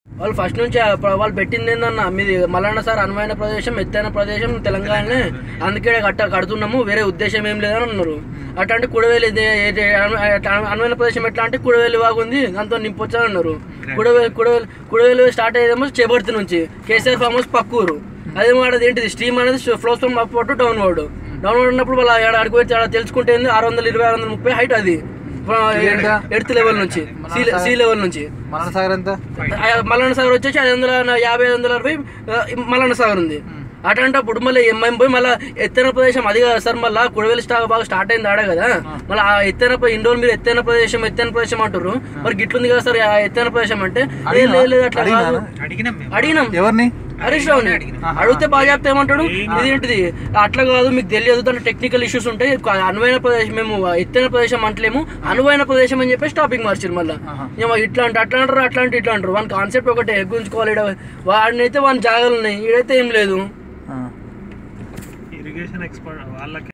వాళ్ళు ఫస్ట్ నుంచి ఆ ప్ర- వాళ్ళు పెట్టింది ఏందన్న మీది మల్లన్న సార్ అనువైన ప్రదేశం ఎత్తైన ప్రదేశం తెలంగాణనే అందుకే కట్ట కడుతున్నాము వేరే ఉద్దేశం ఏం లేదని అన్నారు అట్లాంటి కుడవేలి ఇది ఇది అను- అట్లా అనువైన ప్రదేశం ఎట్లా అంటే కుడవేలి బాగుంది దాంతో నింపొచ్చా అన్నారు కుడవేలి కుడవేలి కుడవేలి స్టార్ట్ అయ్యేదేమో చేపర్తి నుంచి కేసీఆర్ ఫామ్ హౌస్ పక్కూరు అదేమో ఆడది ఏంటిది స్ట్రీమ్ అనేది flows from up to downward downward ఉన్నప్పుడు వాళ్ళ ఆడ అడుగు పెట్టి ఆడ తెలుసుకుంటే ఏంది ఆరు వందల ఇరవై ఆరు వందల ముప్పై హైట్ అది ఎర్త్ లెవెల్ నుంచి సీ సీ లెవెల్ నుంచి మరణ సాగర్ ఎంత ఆ మల్లన్న సాగర్ వచ్చేసి ఐదు వందల న- యాభై ఐదు వందల అరవై ఆ, మల్లన్న సాగర్ ఉంది అట్లాంటప్పుడు మళ్ళీ మేము పోయి మళ్ళీ ఎత్తైన ప్రదేశం అది కదా సార్ మళ్ళీ కుడవేలి స్టా బాగా స్టార్ట్ అయింది ఆడే కదా మళ్ళీ ఆ ఎత్తైన ప్ర- ఇన్ని రోజులు మీరు ఎత్తైన ప్రదేశం ఎత్తైన ప్రదేశం అంటారు మరి గిట్లుంది కదా సార్ ఆ ఎత్తైన ప్రదేశం అంటే ఏ లేదు లేదు అట్లా కాదు అడిగినాం మేము అడిగినాం ఎవరిని హరీష్ రావుని అడిగితే బాగా చెప్తే ఏమంటాడు ఇదేంటిది అట్లా కాదు మీకు తెలియదు దాంట్లో టెక్నికల్ ఇష్యూస్ ఉంటాయి కా- అనువైన ప్రదేశం మేము ఎత్తైన ప్రదేశం అంటలేము అనువైన ప్రదేశం అని చెప్పేసి టాపిక్ మార్చారు మళ్ళీ ఏమో ఇట్లా అంటే అట్లా అంటారు అట్లా అంటే ఇట్లా అంటారు వాని కాన్సెప్ట్ ఒకటే గుంజుకోవాలి ఈడ వాడినైతే వాని జాగాలు ఉన్నాయి ఈడైతే ఏం లేదు ఆ. ఇరిగేషన్ ఎక్స్పర్ట్ వాళ్ళకి